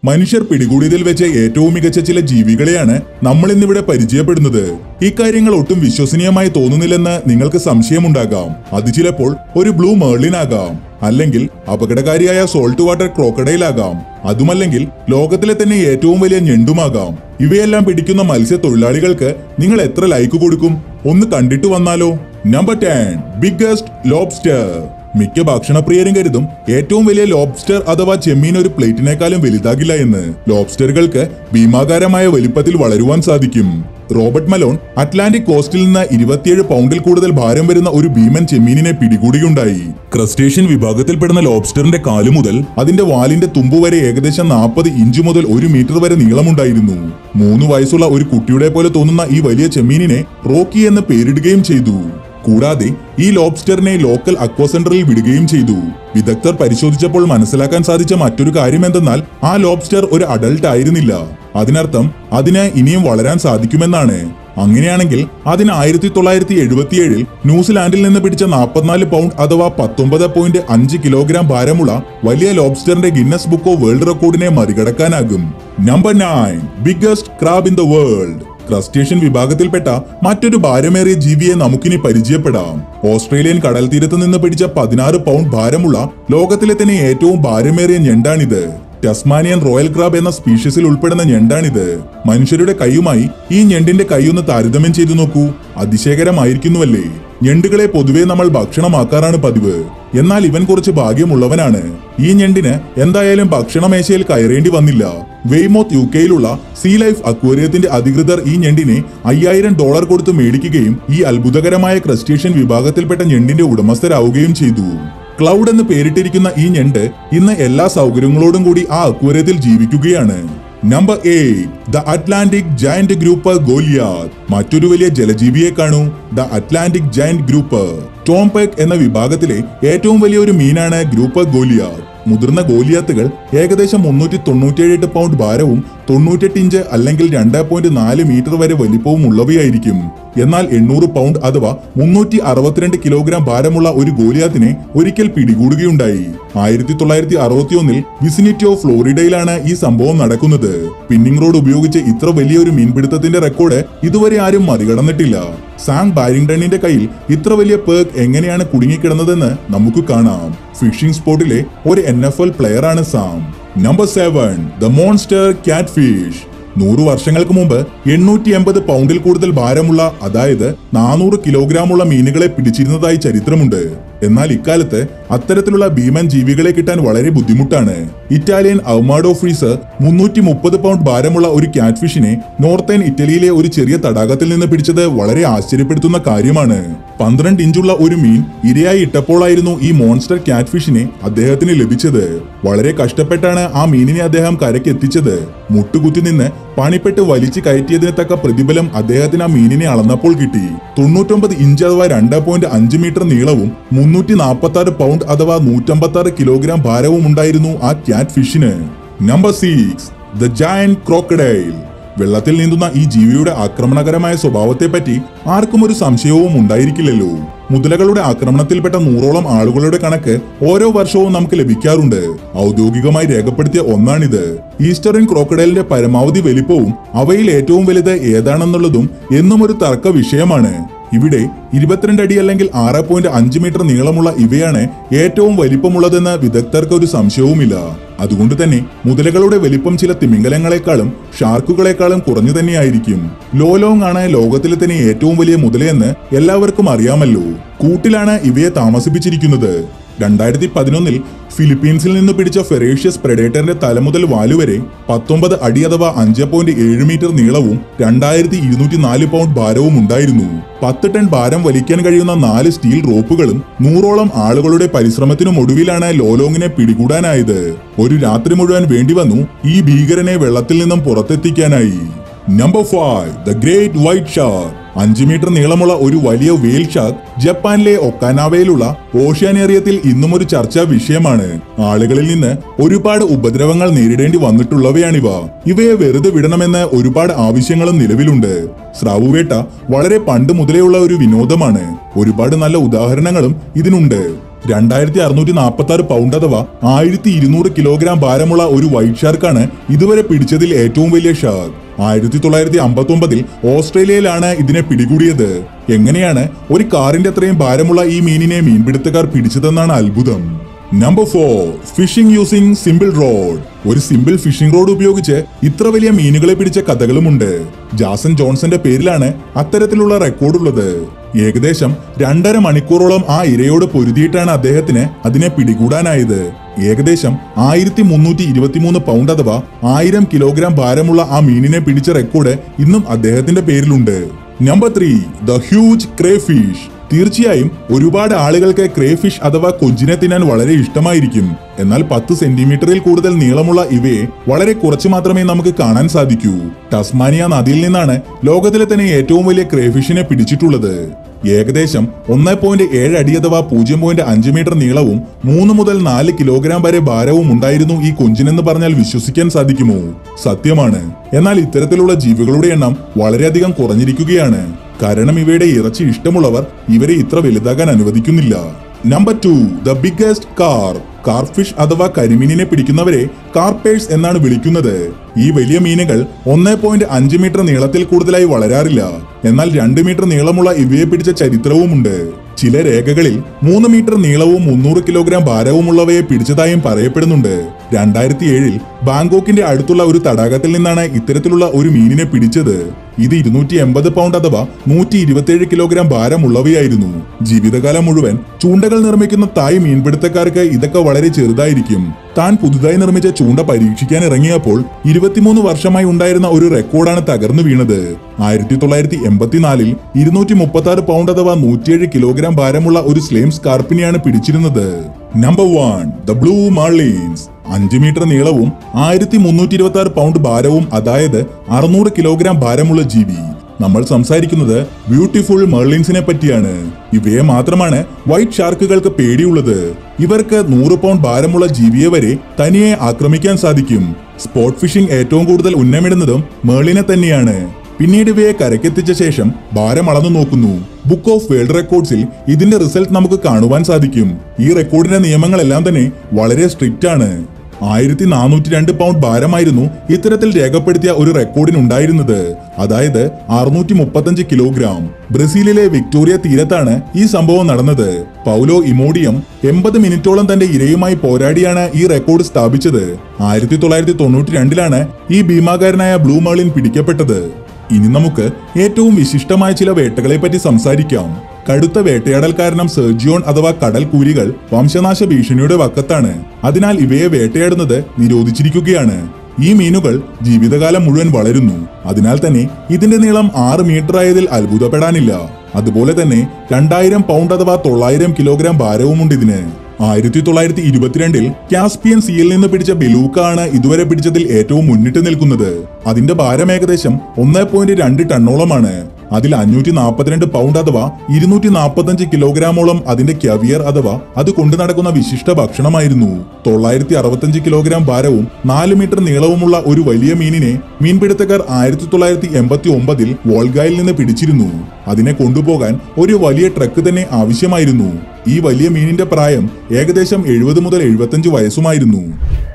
മനുഷ്യർ പിടികൂടിയതിൽ വെച്ച് ഏറ്റവും മികച്ച ചില ജീവികളെയാണ് നമ്മൾ ഇന്നിവിടെ പരിചയപ്പെടുന്നത് ഇക്കാര്യങ്ങൾ ഒട്ടും വിശ്വസനീയമായി തോന്നുന്നില്ലെന്ന് നിങ്ങൾക്ക് സംശയമുണ്ടാകാം അത് ചിലപ്പോൾ ഒരു ബ്ലൂ മേർലിൻ ആകാം അല്ലെങ്കിൽ അപകടകാരിയായ സോൾട്ട് വാട്ടർ ക്രോക്കഡൈൽ ആകാം അതുമല്ലെങ്കിൽ ലോകത്തിലെ തന്നെ ഏറ്റവും വലിയ ഞെണ്ടുമാകാം ഇവയെല്ലാം പിടിക്കുന്ന മത്സ്യത്തൊഴിലാളികൾക്ക് നിങ്ങൾ എത്ര ലൈക്ക് കൊടുക്കും ഒന്ന് കണ്ടിട്ട് വന്നാലോ നമ്പർ ടെൻ ബിഗ്ഗസ്റ്റ് ലോബ്സ്റ്റർ മിക്ക ഭക്ഷണപ്രിയരും കരുതും ഏറ്റവും വലിയ ലോബ്സ്റ്റർ അഥവാ ചെമ്മീൻ ഒരു പ്ലേറ്റിനേക്കാളും വലുതാകില്ല എന്ന് ലോബ്സ്റ്ററുകൾക്ക് ഭീമാകാരമായ വലിപ്പത്തിൽ വളരുവാൻ സാധിക്കും റോബർട്ട് മലോൺ അറ്റ്ലാന്റിക് കോസ്റ്റിൽ നിന്ന് ഇരുപത്തിയേഴ് പൗണ്ടിൽ കൂടുതൽ ഭാരം വരുന്ന ഒരു ഭീമൻ ചെമ്മീനിനെ പിടികൂടുകയുണ്ടായി ക്രസ്റ്റേഷ്യൻ വിഭാഗത്തിൽപ്പെടുന്ന ലോബ്സ്റ്ററിന്റെ കാലു മുതൽ അതിന്റെ വാലിന്റെ തുമ്പു വരെ ഏകദേശം നാൽപ്പത് ഇഞ്ച് മുതൽ ഒരു മീറ്റർ വരെ നീളമുണ്ടായിരുന്നു മൂന്ന് വയസ്സുള്ള ഒരു കുട്ടിയുടെ പോലെ തോന്നുന്ന ഈ വലിയ ചെമ്മീനിനെ റോക്കി എന്ന് പേരിടുകയും ചെയ്തു കൂടാതെ ഈ ലോബ്സ്റ്ററിനെ ലോക്കൽ അക്വ സെന്ററിൽ വിടുകയും ചെയ്തു വിദഗ്ധർ പരിശോധിച്ചപ്പോൾ മനസ്സിലാക്കാൻ സാധിച്ച മറ്റൊരു കാര്യം എന്തെന്നാൽ ആ ലോബ്സ്റ്റർ ഒരു അഡൾട്ട് ആയിരുന്നില്ല അതിനർത്ഥം അതിന് ഇനിയും വളരാൻ സാധിക്കുമെന്നാണ് അങ്ങനെയാണെങ്കിൽ അതിന് ആയിരത്തി തൊള്ളായിരത്തി എഴുപത്തിയേഴിൽ ന്യൂസിലാൻഡിൽ നിന്ന് പിടിച്ച നാൽപ്പത്തിനാല് പൗണ്ട് അഥവാ പത്തൊമ്പത് പോയിന്റ് അഞ്ച് കിലോഗ്രാം ഭാരമുള്ള വലിയ ലോബ്സ്റ്ററിന്റെ ഗിന്നസ് ബുക്ക് ഓഫ് വേൾഡ് റെക്കോർഡിനെ മറികടക്കാനാകും number nine biggest crab in the world crustacean വിഭാഗത്തിൽപ്പെട്ട മറ്റൊരു ഭാരമേറിയ ജീവിയെ നമുക്കിനി പരിചയപ്പെടാം ഓസ്ട്രേലിയൻ കടൽ തീരത്ത് നിന്ന് പിടിച്ച പതിനാറ് പൗണ്ട് ഭാരമുള്ള ലോകത്തിലെ തന്നെ ഏറ്റവും ഭാരമേറിയ ഞണ്ടാണിത് ടസ്മാനിയൻ റോയൽ ക്രാബ് എന്ന സ്പീഷീസിൽ ഉൾപ്പെടുന്ന ഞണ്ടാണിത് മനുഷ്യരുടെ കൈയുമായി ഈ ഞണ്ടിന്റെ കൈയൊന്ന് താരതമ്യം ചെയ്തു നോക്കൂ അതിശയകരമായിരിക്കുന്നുവല്ലേ ഞണ്ടുകളെ പൊതുവെ നമ്മൾ ഭക്ഷണമാക്കാറാണ് പതിവ് എന്നാൽ ഇവൻ കുറച്ച് ഭാഗ്യമുള്ളവനാണ് ഈ ഞണ്ടിന് എന്തായാലും ഭക്ഷണമേശയിൽ കയറേണ്ടി വന്നില്ല വെയ്മോത്ത് യു കെയിലുള്ള സീ ലൈഫ് അക്വേറിയത്തിന്റെ അധികൃതർ ഈ ഞണ്ടിനെ അയ്യായിരം ഡോളർ കൊടുത്ത് മേടിക്കുകയും ഈ അത്ഭുതകരമായ ക്രസ്റ്റേഷ്യൻ വിഭാഗത്തിൽപ്പെട്ട ഞണ്ടിന്റെ ഉടമസ്ഥരാവുകയും ചെയ്തു ക്ലൗഡ് എന്ന് പേരിട്ടിരിക്കുന്ന ഈ ഞണ്ട് ഇന്ന് എല്ലാ സൗകര്യങ്ങളോടും കൂടി ആ അക്വേറിയത്തിൽ ജീവിക്കുകയാണ് number eight the Atlantic giant group Goliath മറ്റൊരു വലിയ ജലജീവിയെ കാണൂ ദ അറ്റ്ലാന്റിക് ജയന്റ് ഗ്രൂപ്പ് ടോംപെക് എന്ന വിഭാഗത്തിലെ ഏറ്റവും വലിയ ഒരു മീനാണ് ഗ്രൂപ്പ് ഗോലിയാത്ത് മുതിർന്ന ഗോലിയാത്തുകൾ ഏകദേശം മുന്നൂറ്റി തൊണ്ണൂറ്റിയേഴ് പൗണ്ട് ഭാരവും തൊണ്ണൂറ്റെട്ട് ഇഞ്ച് അല്ലെങ്കിൽ രണ്ട് പോയിന്റ് നാല് മീറ്റർ വരെ വലിപ്പവും ഉള്ളവയായിരിക്കും എന്നാൽ എണ്ണൂറ് പൗണ്ട് അഥവാ മുന്നൂറ്റി അറുപത്തിരണ്ട് കിലോഗ്രാം ഭാരമുള്ള ഒരു ഗോലിയാത്തിനെ ഒരിക്കൽ പിടികൂടുകയുണ്ടായി ആയിരത്തി തൊള്ളായിരത്തി അറുപത്തിയൊന്നിൽ വിസിനിറ്റി ഓഫ് ഫ്ലോറിഡയിലാണ് ഈ സംഭവം നടക്കുന്നത് പിന്നിംഗ് റോഡ് ഉപയോഗിച്ച് ഇത്ര വലിയൊരു മീൻപിടുത്തത്തിന്റെ റെക്കോർഡ് ഇതുവരെ ആരും മറികടന്നിട്ടില്ല സാം ബാരിംഗ്ടണിന്റെ കയ്യിൽ ഇത്ര വലിയ പേർക്ക് എങ്ങനെയാണ് കുടുങ്ങിക്കിടന്നതെന്ന് നമുക്ക് കാണാം ഫിഷിംഗ് സ്പോട്ടിലെ ഒരു എൻ എഫ് എൽ പ്ലെയറാണ് Sam number seven the monster catfish നൂറു വർഷങ്ങൾക്ക് മുമ്പ് എണ്ണൂറ്റി എൺപത് പൗണ്ടിൽ കൂടുതൽ ഭാരമുള്ള അതായത് നാനൂറ് കിലോഗ്രാമുള്ള മീനുകളെ പിടിച്ചിരുന്നതായി ചരിത്രമുണ്ട് എന്നാൽ ഇക്കാലത്ത് അത്തരത്തിലുള്ള ഭീമൻ ജീവികളെ കിട്ടാൻ വളരെ ബുദ്ധിമുട്ടാണ് ഇറ്റാലിയൻ അവമാഡോ ഫ്രീസർ മുന്നൂറ്റി മുപ്പത് പൗണ്ട് ഭാരമുള്ള ഒരു കാറ്റ് ഫിഷിനെ നോർത്തേൺ ഇറ്റലിയിലെ ഒരു ചെറിയ തടാകത്തിൽ നിന്ന് പിടിച്ചത് വളരെ ആശ്ചര്യപ്പെടുത്തുന്ന കാര്യമാണ് പന്ത്രണ്ട് ഇഞ്ചുള്ള ഒരു മീൻ ഇരയായി ഇട്ടപ്പോഴായിരുന്നു ഈ മോൺസ്റ്റർ കാറ്റ് ഫിഷിനെ അദ്ദേഹത്തിന് ലഭിച്ചത് വളരെ കഷ്ടപ്പെട്ടാണ് ആ മീനിനെ അദ്ദേഹം കരയ്ക്ക് എത്തിച്ചത് മുട്ടുകുത്തി നിന്ന് പണിപ്പെട്ട് വലിച്ചു കയറ്റിയതിന് തക്ക പ്രതിഫലം അദ്ദേഹത്തിന് ആ മീനിനെ അളന്നപ്പോൾ കിട്ടി തൊണ്ണൂറ്റൊമ്പത് ഇഞ്ച് അഥവാ രണ്ട് പോയിന്റ് അഞ്ച് മീറ്റർ നീളവും മുന്നൂറ്റി നാൽപ്പത്തി ആറ് പൗണ്ട് അഥവാ നൂറ്റമ്പത്തി ആറ് കിലോഗ്രാം ഭാരവും ഉണ്ടായിരുന്നു ആ ക്യാറ്റ് ഫിഷിന് number six the giant crocodile വെള്ളത്തിൽ നീന്തുന്ന ഈ ജീവിയുടെ ആക്രമണകരമായ സ്വഭാവത്തെപ്പറ്റി ആർക്കും ഒരു സംശയവും ഉണ്ടായിരിക്കില്ലല്ലോ മുതലകളുടെ ആക്രമണത്തിൽപ്പെട്ട നൂറോളം ആളുകളുടെ കണക്ക് ഓരോ വർഷവും നമുക്ക് ലഭിക്കാറുണ്ട് ഔദ്യോഗികമായി രേഖപ്പെടുത്തിയ ഒന്നാണിത് ഈസ്റ്ററിൻ ക്രോക്കഡൈലിന്റെ പരമാവധി വലിപ്പവും അവയിൽ ഏറ്റവും വലുത് ഏതാണെന്നുള്ളതും എന്നും ഒരു തർക്ക വിഷയമാണ് ഇവിടെ ഇരുപത്തിരണ്ട് അടി അല്ലെങ്കിൽ ആറ് പോയിന്റ് അഞ്ച് മീറ്റർ നീളമുള്ള ഇവയാണ് ഏറ്റവും വലിപ്പമുള്ളതെന്ന് വിദഗ്ധർക്ക് ഒരു സംശയവുമില്ല അതുകൊണ്ട് തന്നെ മുതലകളുടെ വലിപ്പം ചില തിമിംഗലങ്ങളെക്കാളും ഷാർക്കുകളെക്കാളും കുറഞ്ഞു തന്നെയായിരിക്കും ലോലോങ് ആണ് ലോകത്തിലെ തന്നെ ഏറ്റവും വലിയ മുതലയെന്ന് എല്ലാവർക്കും അറിയാമല്ലോ കൂട്ടിലാണ് ഇവയെ താമസിപ്പിച്ചിരിക്കുന്നത് രണ്ടായിരത്തി പതിനൊന്നിൽ ഫിലിപ്പീൻസിൽ നിന്ന് പിടിച്ച ഫെറേഷ്യസ് പ്രെഡേറ്ററിന്റെ തല മുതൽ വാലുവരെ പത്തൊമ്പത് അടി അഥവാ അഞ്ച് പോയിന്റ് ഏഴ് മീറ്റർ നീളവും രണ്ടായിരത്തി ഇരുന്നൂറ്റി നാല് പൗണ്ട് ഭാരവും ഉണ്ടായിരുന്നു പത്ത് ടൺ ഭാരം വലിക്കാൻ കഴിയുന്ന നാല് സ്റ്റീൽ റോപ്പുകളും നൂറോളം ആളുകളുടെ പരിശ്രമത്തിനും ഒടുവിലാണ് ലോലോങ്ങിനെ പിടികൂടാനായത് ഒരു രാത്രി മുഴുവൻ വേണ്ടിവന്നു ഈ ഭീകരനെ വെള്ളത്തിൽ നിന്നും പുറത്തെത്തിക്കാനായി number five the great white shark അഞ്ച് മീറ്റർ നീളമുള്ള ഒരു വലിയ വെയിൽ ഷാർക്ക് ജപ്പാനിലെ ഒക്കാനാവയിലുള്ള ഓഷ്യാനേറിയത്തിൽ ഇന്നും ഒരു ചർച്ചാ വിഷയമാണ് ആളുകളിൽ നിന്ന് ഒരുപാട് ഉപദ്രവങ്ങൾ നേരിടേണ്ടി വന്നിട്ടുള്ളവയാണിവ ഇവയെ വെറുതെ വിടണമെന്ന് ഒരുപാട് ആവശ്യങ്ങളും നിലവിലുണ്ട് സ്രാവുവേട്ട വളരെ പണ്ട് മുതലേയുള്ള ഒരു വിനോദമാണ് ഒരുപാട് നല്ല ഉദാഹരണങ്ങളും ഇതിനുണ്ട് രണ്ടായിരത്തി അറുന്നൂറ്റി നാൽപ്പത്തി ആറ് പൗണ്ട് അഥവാ ആയിരത്തി ഇരുന്നൂറ് കിലോഗ്രാം ഭാരമുള്ള ഒരു വൈറ്റ് ഷാർക്കാണ് ഇതുവരെ പിടിച്ചതിൽ ഏറ്റവും വലിയ ഷാർക്ക് ആയിരത്തി തൊള്ളായിരത്തി അമ്പത്തി ഒമ്പതിൽ ഓസ്ട്രേലിയയിലാണ് ഇതിനെ പിടികൂടിയത് എങ്ങനെയാണ് ഒരു കാറിന്റെ അത്രയും ഭാരമുള്ള ഈ മീനിനെ മീൻപിടുത്തക്കാർ പിടിച്ചതെന്നാണ് അത്ഭുതം number four fishing using simple rod ഒരു സിമ്പിൾ ഫിഷിംഗ് റോഡ് ഉപയോഗിച്ച് ഇത്ര വലിയ മീനുകളെ പിടിച്ച കഥകളുമുണ്ട് ജാസൻ ജോൺസന്റെ പേരിലാണ് അത്തരത്തിലുള്ള റെക്കോർഡുള്ളത് ഏകദേശം രണ്ടര മണിക്കൂറോളം ആ ഇരയോട് പൊരുതിയിട്ടാണ് അദ്ദേഹത്തിന് അതിനെ പിടികൂടാനായത് ഏകദേശം ആയിരത്തി മുന്നൂറ്റി ഇരുപത്തിമൂന്ന് പൗണ്ട് അഥവാ ആയിരം കിലോഗ്രാം ഭാരമുള്ള ആ മീനിനെ പിടിച്ച റെക്കോർഡ് ഇന്നും അദ്ദേഹത്തിന്റെ പേരിലുണ്ട് number three the huge crayfish തീർച്ചയായും ഒരുപാട് ആളുകൾക്ക് ക്രേഫിഷ് അഥവാ കൊഞ്ചിനെ തിന്നാൻ വളരെ ഇഷ്ടമായിരിക്കും എന്നാൽ പത്ത് സെന്റിമീറ്ററിൽ കൂടുതൽ നീളമുള്ള ഇവയെ വളരെ കുറച്ച് മാത്രമേ നമുക്ക് കാണാൻ സാധിക്കൂ ടസ്മാനിയ നദിയിൽ നിന്നാണ് ലോകത്തിലെ തന്നെ ഏറ്റവും വലിയ ക്രേഫിഷിനെ പിടിച്ചിട്ടുള്ളത് ഏകദേശം ഒന്ന് പോയിന്റ് ഏഴ് അടി അഥവാ പൂജ്യം പോയിന്റ് അഞ്ച് മീറ്റർ നീളവും മൂന്ന് മുതൽ നാല് കിലോഗ്രാം വരെ ഭാരവും ഉണ്ടായിരുന്നു ഈ കൊഞ്ചിനെന്ന് പറഞ്ഞാൽ വിശ്വസിക്കാൻ സാധിക്കുമോ സത്യമാണ് എന്നാൽ ഇത്തരത്തിലുള്ള ജീവികളുടെ എണ്ണം വളരെയധികം കുറഞ്ഞിരിക്കുകയാണ് കാരണം ഇവയുടെ ഇറച്ചി ഇഷ്ടമുള്ളവർ ഇവരെ ഇത്ര വലുതാകാൻ അനുവദിക്കുന്നില്ല number two the biggest car carpfish അഥവാ കരിമീനിനെ പിടിക്കുന്നവരെ കാർപ്പേഴ്സ് എന്നാണ് വിളിക്കുന്നത് ഈ വലിയ മീനുകൾ ഒന്നേ പോയിന്റ് അഞ്ച് മീറ്റർ നീളത്തിൽ കൂടുതലായി വളരാറില്ല എന്നാൽ രണ്ട് മീറ്റർ നീളമുള്ള ഇവയെ പിടിച്ച ചരിത്രവുമുണ്ട് ചില രേഖകളിൽ മൂന്ന് മീറ്റർ നീളവും മുന്നൂറ് കിലോഗ്രാം ഭാരവുമുള്ളവയെ പിടിച്ചതായും പറയപ്പെടുന്നുണ്ട് രണ്ടായിരത്തി ഏഴിൽ ബാങ്കോക്കിന്റെ അടുത്തുള്ള ഒരു തടാകത്തിൽ നിന്നാണ് ഇത്തരത്തിലുള്ള ഒരു മീനിനെ പിടിച്ചത് ഇത് ഇരുന്നൂറ്റി എൺപത് പൗണ്ട് അഥവാ നൂറ്റി ഇരുപത്തിയേഴ് കിലോഗ്രാം ഭാരമുള്ളവയായിരുന്നു ജീവിതകാലം മുഴുവൻ ചൂണ്ടകൾ നിർമ്മിക്കുന്ന തായ് മീൻപിടുത്തക്കാർക്ക് ഇതൊക്കെ വളരെ ചെറുതായിരിക്കും താൻ പുതുതായി നിർമ്മിച്ച ചൂണ്ട പരീക്ഷിക്കാൻ ഇറങ്ങിയപ്പോൾ ഇരുപത്തിമൂന്ന് വർഷമായി ഉണ്ടായിരുന്ന ഒരു റെക്കോർഡാണ് തകർന്നു വീണത് ആയിരത്തി തൊള്ളായിരത്തി എൺപത്തിനാലിൽ ഇരുന്നൂറ്റി മുപ്പത്തി ആറ് പൗണ്ട് അഥവാ നൂറ്റിയേഴ് കിലോഗ്രാം ഭാരമുള്ള ഒരു സ്ലെയിം സ്കാർപ്പിനെയാണ് പിടിച്ചിരുന്നത് number one the blue marlins അഞ്ച് മീറ്റർ നീളവും ആയിരത്തി മുന്നൂറ്റി ഇരുപത്തി ആറ് പൗണ്ട് ഭാരവും അതായത് അറുന്നൂറ് കിലോഗ്രാം ഭാരമുള്ള ജീവി നമ്മൾ സംസാരിക്കുന്നത് ബ്യൂട്ടിഫുൾ മെർലിൻസിനെ പറ്റിയാണ് ഇവയെ മാത്രമാണ് വൈറ്റ് ഷാർക്കുകൾക്ക് പേടിയുള്ളത് ഇവർക്ക് നൂറ് പൗണ്ട് ഭാരമുള്ള ജീവിയെ വരെ തനിയെ ആക്രമിക്കാൻ സാധിക്കും സ്പോട്ട് ഫിഷിംഗ് ഏറ്റവും കൂടുതൽ ഉന്നമിടുന്നതും മേളിനെ തന്നെയാണ് പിന്നീട് ഇവയെ കരക്കെത്തിച്ച ശേഷം ഭാരം അളന്നു നോക്കുന്നു ബുക്ക് ഓഫ് വേൾഡ് റെക്കോർഡ്സിൽ ഇതിന്റെ റിസൾട്ട് നമുക്ക് കാണുവാൻ സാധിക്കും ഈ റെക്കോർഡിന്റെ നിയമങ്ങളെല്ലാം തന്നെ വളരെ സ്ട്രിക്റ്റ് ആണ് ആയിരത്തി നാനൂറ്റി രണ്ട് പൗണ്ട് ഭാരമായിരുന്നു ഇത്തരത്തിൽ രേഖപ്പെടുത്തിയ ഒരു റെക്കോർഡിനുണ്ടായിരുന്നത് അതായത് അറുന്നൂറ്റി മുപ്പത്തഞ്ച് കിലോഗ്രാം ബ്രസീലിലെ വിക്ടോറിയ തീരത്താണ് ഈ സംഭവം നടന്നത് പൗലോ ഇമോഡിയം എൺപത് മിനിറ്റോളം തന്റെ ഇരയുമായി പോരാടിയാണ് ഈ റെക്കോർഡ് സ്ഥാപിച്ചത് ആയിരത്തി തൊള്ളായിരത്തി തൊണ്ണൂറ്റി രണ്ടിലാണ് ഈ ഭീമാകാരനായ ബ്ലൂ മേളിൻ പിടിക്കപ്പെട്ടത് ഇനി നമുക്ക് ഏറ്റവും വിശിഷ്ടമായ ചില വേട്ടകളെ പറ്റി സംസാരിക്കാം കടുത്ത വേട്ടയാടൽ കാരണം സെർജിയോൺ അഥവാ കടൽ കൂലികൾ വംശനാശ ഭീഷണിയുടെ വക്കത്താണ് അതിനാൽ ഇവയെ വേട്ടയാടുന്നത് നിരോധിച്ചിരിക്കുകയാണ് ഈ മീനുകൾ ജീവിതകാലം മുഴുവൻ വളരുന്നു അതിനാൽ തന്നെ ഇതിന്റെ നീളം ആറ് മീറ്റർ ആയതിൽ അത്ഭുതപ്പെടാനില്ല അതുപോലെ തന്നെ രണ്ടായിരം പൗണ്ട് അഥവാ തൊള്ളായിരം കിലോഗ്രാം ഭാരവുമുണ്ട് ഇതിന് ആയിരത്തി തൊള്ളായിരത്തി ഇരുപത്തിരണ്ടിൽ കാസ്പിയൻ സീയിൽ നിന്ന് പിടിച്ച ബെലൂക്ക ആണ് ഇതുവരെ പിടിച്ചതിൽ ഏറ്റവും മുന്നിട്ട് നിൽക്കുന്നത് അതിന്റെ ഭാരം ഏകദേശം ഒന്നേ പോയിന്റ് രണ്ട് ടണ്ണോളമാണ് അതിൽ അഞ്ഞൂറ്റി നാൽപ്പത്തിരണ്ട് പൗണ്ട് അഥവാ ഇരുന്നൂറ്റി നാൽപ്പത്തഞ്ച് കിലോഗ്രാമോളം അതിന്റെ ക്യവിയർ അഥവാ അത് കൊണ്ടു നടക്കുന്ന വിശിഷ്ട ഭക്ഷണമായിരുന്നു തൊള്ളായിരത്തി അറുപത്തഞ്ച് കിലോഗ്രാം ഭാരവും നാല് മീറ്റർ നീളവുമുള്ള ഒരു വലിയ മീനിനെ മീൻപിടുത്തക്കാർ ആയിരത്തി തൊള്ളായിരത്തി എൺപത്തി ഒമ്പതിൽ വോൾഗായിൽ നിന്ന് പിടിച്ചിരുന്നു അതിനെ കൊണ്ടുപോകാൻ ഒരു വലിയ ട്രക്ക് തന്നെ ആവശ്യമായിരുന്നു ഈ വലിയ മീനിന്റെ പ്രായം ഏകദേശം എഴുപത് മുതൽ എഴുപത്തഞ്ച് വയസ്സുമായിരുന്നു